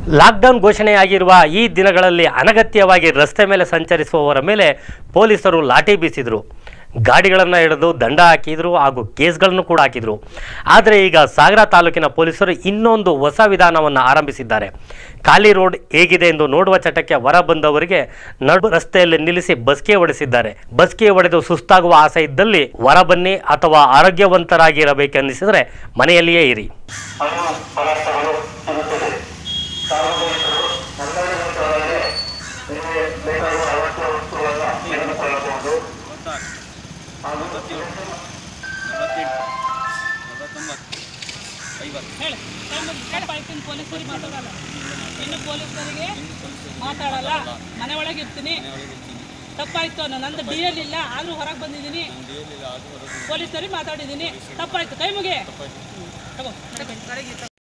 lockdown ಘೋಷಣೆಯಾಗಿರುವ ಈ ದಿನಗಳಲ್ಲಿ ಅನಗತ್ಯವಾಗಿ ರಸ್ತೆ ಮೇಲೆ ಸಂಚರಿಸುವವರ ಮೇಲೆ ಪೊಲೀಸರು ಲಾಠಿ ಬೀಸಿದರು ಗಾಡಿಗಳನ್ನು ಹಿಡಿದು ದಂಡ ಹಾಕಿದ್ರು ಹಾಗೂ ಕೇಸ್ಗಳನ್ನು ಕೂಡ ಹಾಕಿದ್ರು ಆದರೆ ಈಗ ಸಾಗರ ತಾಲೂಕಿನ ಪೊಲೀಸರು ಇನ್ನೊಂದು ಹೊಸ ವಿಧಾನವನ್ನು ಆರಂಭಿಸಿದ್ದಾರೆ ಖಾಲಿ ರೋಡ್ ಹೇಗಿದೆ ಎಂದು ನೋಡುವ ಚಟಕ್ಕೆ ಹೊರ ಬಂದವರಿಗೆ ನಡು ರಸ್ತೆಯಲ್ಲಿ ನಿಲ್ಲಿಸಿ ಬಸ್ಗೆ ಹೊಡೆಸಿದ್ದಾರೆ ಬಸ್ಗೆ ಹೊಡೆದು ಸುಸ್ತಾಗುವ ಆಸೆ ಇದ್ದಲ್ಲಿ ಹೊರ ಬನ್ನಿ ಅಥವಾ ಆರೋಗ್ಯವಂತರಾಗಿರಬೇಕೆನ್ನಿಸಿದರೆ ಮನೆಯಲ್ಲಿಯೇ ಇರಿ ಹಣ್ಣು ಪದಾರ್ಥಗಳು ಸಿಗುತ್ತದೆ ಸಾರ್ವಜನಿಕರು ಹನ್ನೆರಡು ಗಂಟೆವರೆಗೆ ನಿಮಗೆ ಬೇಕಾಗುವ ಅಗತ್ಯ ವಸ್ತುಗಳನ್ನು ತೆಗೆದುಕೊಳ್ಳಬಹುದು ಹಾಗೂ ಹೇಳಿ ತಪ್ಪಾಯ್ತು ಪೊಲೀಸರಿಗೆ ಮಾತಾಡಲ್ಲ ಇನ್ನು ಪೊಲೀಸರಿಗೆ ಮಾತಾಡಲ್ಲ ಮನೆ ಒಳಗೆ ಇರ್ತೀನಿ ತಪ್ಪಾಯ್ತು ನಾನು ನಂದು ಡಿ ಎಲ್ ಇಲ್ಲ ಆದರೂ ಹೊರಗೆ ಬಂದಿದ್ದೀನಿ ಪೊಲೀಸರಿಗೆ ಮಾತಾಡಿದ್ದೀನಿ ತಪ್ಪಾಯ್ತು ಕೈ ಮುಗಿ ತಗೋ